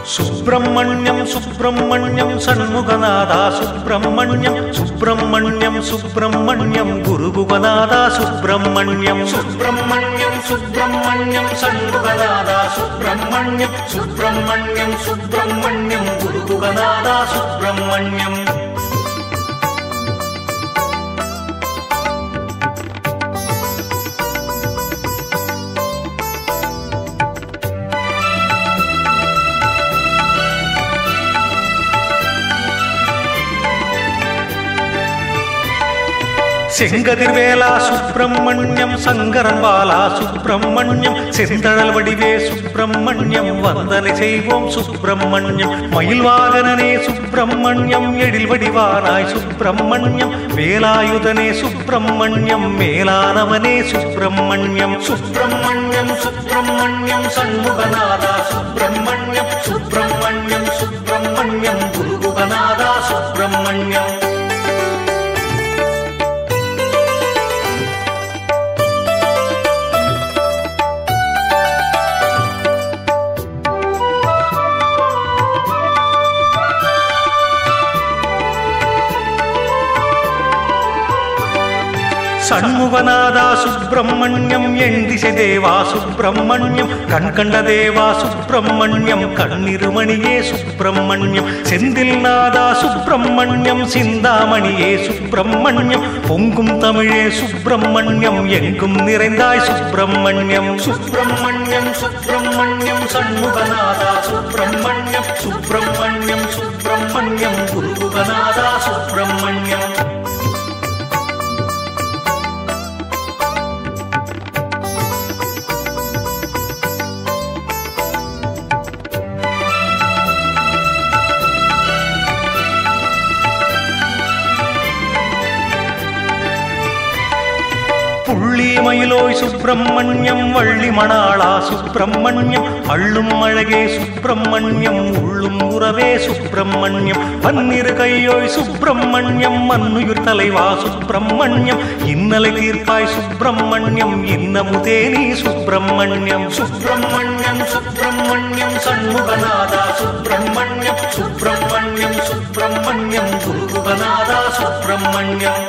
சுப்பிரமணியம் சுப்பிரமணியம் சண்முகநாதா சுப்பிரமணியம் சுப்பிரமணியம் சுப்பிரமணியம் குருகுகநாதா சுப்பிரமணியம் சுப்பிரமணியம் சுப்பிரமணியம் சண்முகநாதா சுப்பிரமணியம் சுப்பிரமணியம் சுப்பிரமணியம் குருகுகநாதா சுப்பிரமணியம் செங்கதிர்வேலா சுப்பிரமணியம் சங்கரன் பாலா சுப்பிரமணியம் செந்தழல் வடிவே சுப்பிரமணியம் வந்தனை செய்வோம் சுப்பிரமணியம் மயில் வாகனனே சுப்பிரமணியம் எழில் வடிவானாய் சுப்பிரமணியம் வேலாயுதனே சுப்பிரமணியம் மேலானவனே சுப்பிரமணியம் சுப்பிரமணியம் சுப்பிரமணியம் சண்முகநாதா சுப்பிரமணியம் சுப்பிரமணியம் சுப்பிரமணியம் குருகுகநாதா சுப்பிரமணியம் சண்முகநாதா சுப்பிரமணியம் எண்டிசை தேவா சுப்பிரமணியம் கண் கண்ட தேவா சுப்பிரமணியம் கண்ணிருமணியே சுப்பிரமணியம் செந்தில் நாதா சுப்பிரமணியம் சிந்தாமணியே சுப்பிரமணியம் பொங்கும் தமிழே சுப்பிரமணியம் எங்கும் நிறைந்தாய் சுப்பிரமணியம் சுப்பிரமணியம் சுப்பிரமணியம் சண்முகநாதா சுப்பிரமணியம் சுப்பிரமணியம் சுப்பிரமணியம் குருகுகநாதா சுப்பிரமணியம் புள்ளி மயிலோய் சுப்பிரமணியம் வள்ளி மணாளா சுப்பிரமணியம் அள்ளும் அழகே சுப்பிரமணியம் உள்ளும் உறவே சுப்பிரமணியம் பன்னிரு கையோய் சுப்பிரமணியம் மன்னுயிர் தலைவா சுப்பிரமணியம் இன்னலை தீர்ப்பாய் சுப்பிரமணியம் இன்னமுதே நீ சுப்பிரமணியம் சுப்பிரமணியம் சுப்பிரமணியம் சண்முகநாதா சுப்பிரமணியம் சுப்பிரமணியம் சுப்பிரமணியம் குருகுகநாதா சுப்பிரமணியம்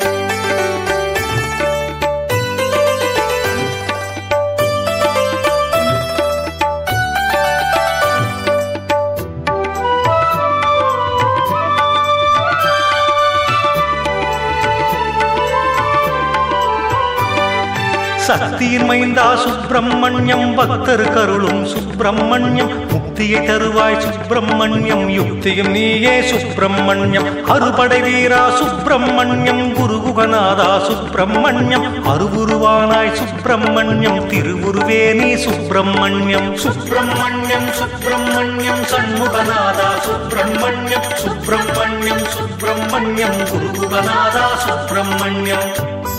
சக்தியின் மைந்தா சுப்பிரமணியம் பக்தர் கருளும் சுப்பிரமணியம் முக்தியை தருவாய் சுப்பிரமணியம் யுக்தியும் நீயே சுப்பிரமணியம் அறுபடை வீரா சுப்பிரமணியம் குருகுகநாதா சுப்பிரமணியம் அருவுருவானாய் சுப்பிரமணியம் திருவுருவே நீ சுப்பிரமணியம் சுப்பிரமணியம் சுப்பிரமணியம் சண்முகநாதா சுப்பிரமணியம் சுப்பிரமணியம் சுப்பிரமணியம் குருகுகநாதா சுப்பிரமணியம்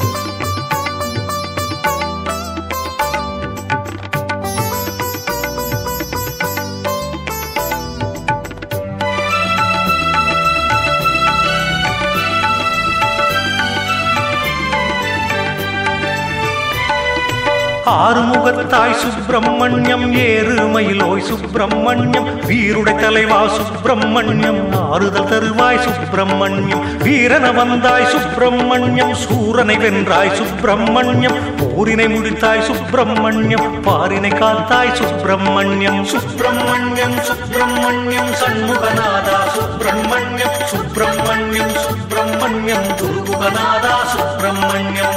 ஆறுமுகத்தாய் சுப்பிரமணியம் ஏறுமயிலோய் சுப்பிரமணியம் வீருடை தலைவா சுப்பிரமணியம் ஆறுதல் தருவாய் சுப்பிரமணியம் வீரன வந்தாய் சுப்பிரமணியம் சூரனை வென்றாய் சுப்பிரமணியம் போரினை முடித்தாய் சுப்பிரமணியம் பாரினை காத்தாய் சுப்பிரமணியம் சுப்பிரமணியம் சுப்பிரமணியம் சண்முகநாதா சுப்பிரமணியம் சுப்பிரமணியம் சுப்பிரமணியம் துருகுகநாதா சுப்பிரமணியம்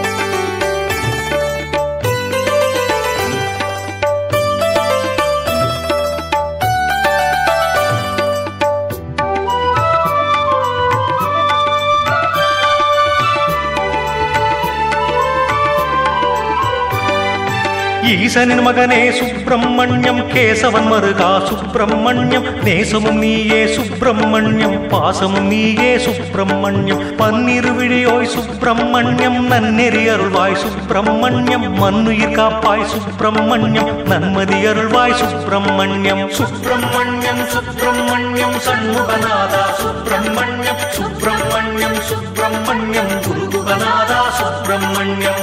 ஈசனின் மகனே சுப்பிரமணியம் கேசவன் மருகா சுப்பிரமணியம் நேசமும் நீயே சுப்பிரமணியம் பாசமும் நீயே சுப்பிரமணியம் பன்னிரு விழியோய் சுப்பிரமணியம் நன்னெறி அருள்வாய் சுப்பிரமணியம் மண்ணுயிர் காப்பாய் சுப்பிரமணியம் நன்மதி அருள்வாய் சுப்பிரமணியம் சுப்பிரமணியம் சுப்பிரமணியம் சண்முகநாதா சுப்பிரமணியம் சுப்பிரமணியம் சுப்பிரமணியம் குருகுகநாதா சுப்பிரமணியம்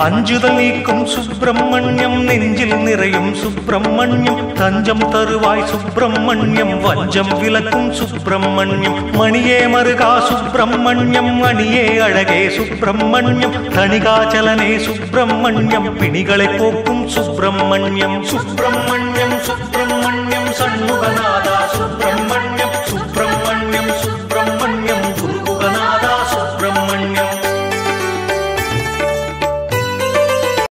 அஞ்சுதல் நீக்கும் சுப்பிரமணியம் நெஞ்சில் நிறையும் சுப்பிரமணியம் தஞ்சம் தருவாய் சுப்பிரமணியம் வஞ்சம் விலக்கும் சுப்பிரமணியம் மணியே மருகா சுப்பிரமணியம் அணியே அழகே சுப்பிரமணியம் தணிகாச்சலனே சுப்பிரமணியம் பிணிகளை போக்கும் சுப்பிரமணியம் சுப்பிரமணியம் சுப்பிரமணியம்